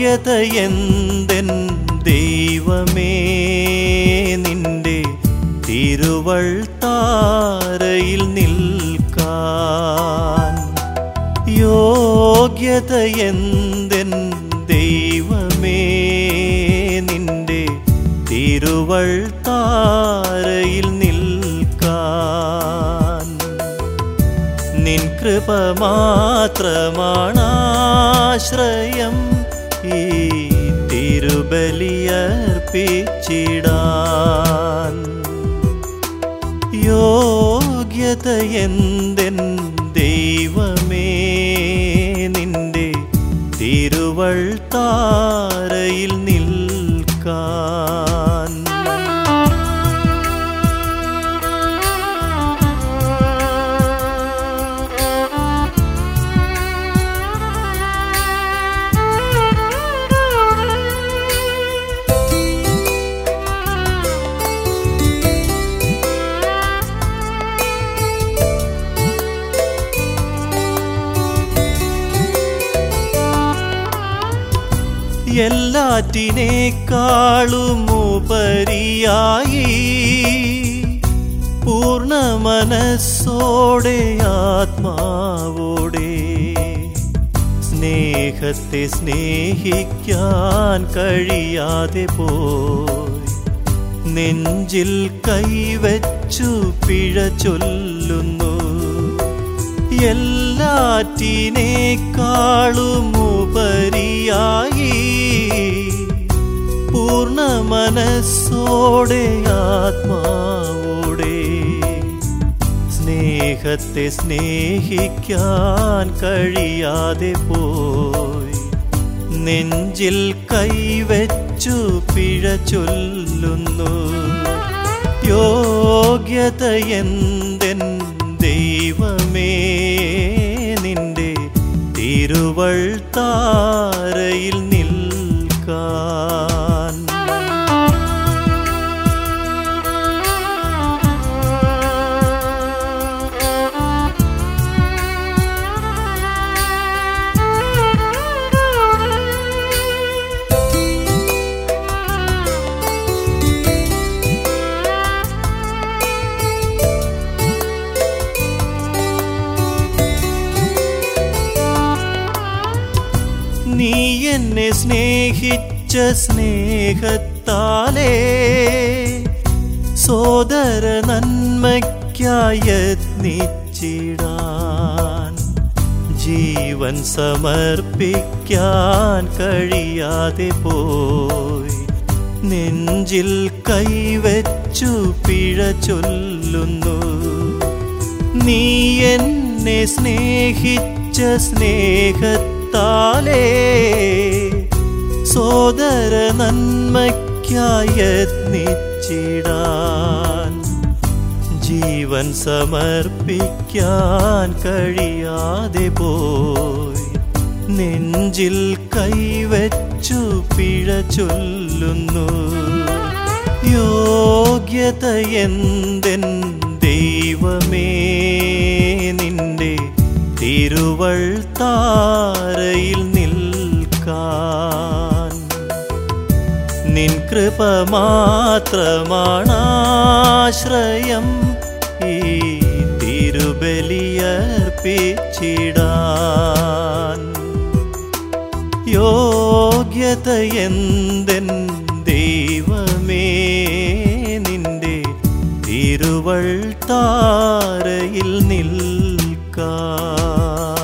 യോഗ്യതയെന്തെൻ ദൈവമേ നിന്റെ തിരുവൾ താരയിൽ നിൽക്കാൻ യോഗ്യതയെന്തെൻ ദൈവമേ നിന്റെ തിരുവൾ താരയിൽ നിൽക്കാൻ നിൻ കൃപ മാത്രമാണാശ്രയം ഈ തിരുബലിയർപ്പിച്ചിടാൻ യോഗ്യതയെന്തെൻ ദൈവമേ നിന്റെ തിരുവൾ താരയിൽ നിൽക്കാൻ എല്ലാറ്റിനേക്കാളും ഉപരിയായി പൂർണ്ണ മനസ്സോടെ ആത്മാവോടെ സ്നേഹത്തെ സ്നേഹിക്കാൻ കഴിയാതെ പോയി നെഞ്ചിൽ കൈവച്ചു പിഴ ചൊല്ലുന്നു എല്ലാറ്റിനേക്കാളും ഉപരിയായി പൂർണ്ണ മനസ്സോടെ ആത്മാവോടെ സ്നേഹത്തെ സ്നേഹിക്കാൻ കഴിയാതെ പോയി നെഞ്ചിൽ കൈവച്ചു പിഴ ചൊല്ലുന്നു യോഗ്യതയെന്തെൻ ദൈവമേ നിന്റെ തിരുവൾ താരയിൽ നിൽക്കാൻ നീ എന്നെ സ്നേഹിച്ച സ്നേഹത്താലേ സോദര നന്മയ്ക്കായി യത്നിച്ചിടാൻ ജീവൻ സമർപ്പിക്കാൻ കഴിയാതെ പോയി നെഞ്ചിൽ കൈവച്ചു പിഴ ചൊല്ലുന്നു നീ എന്നെ സ്നേഹിച്ച സ്നേഹത്താലേ സോദര നന്മയ്ക്കായി യത്നിച്ചിടാൻ ജീവൻ സമർപ്പിക്കാൻ കഴിയാതെ പോയി നെഞ്ചിൽ കൈവച്ചു പിഴ ചൊല്ലുന്നു യോഗ്യതയെന്തെൻ ദൈവമേ നിന്റെ തിരുവൾ താരയിൽ നിൽക്കാൻ നിൻ കൃപ മാത്രമാണാശ്രയം ഈ തിരുബലിയർപ്പിച്ചിടാൻ യോഗ്യതയെന്തെൻ ദൈവമേ നിന്റെ തിരുവൾ താരയിൽ നിൽക്കാൻ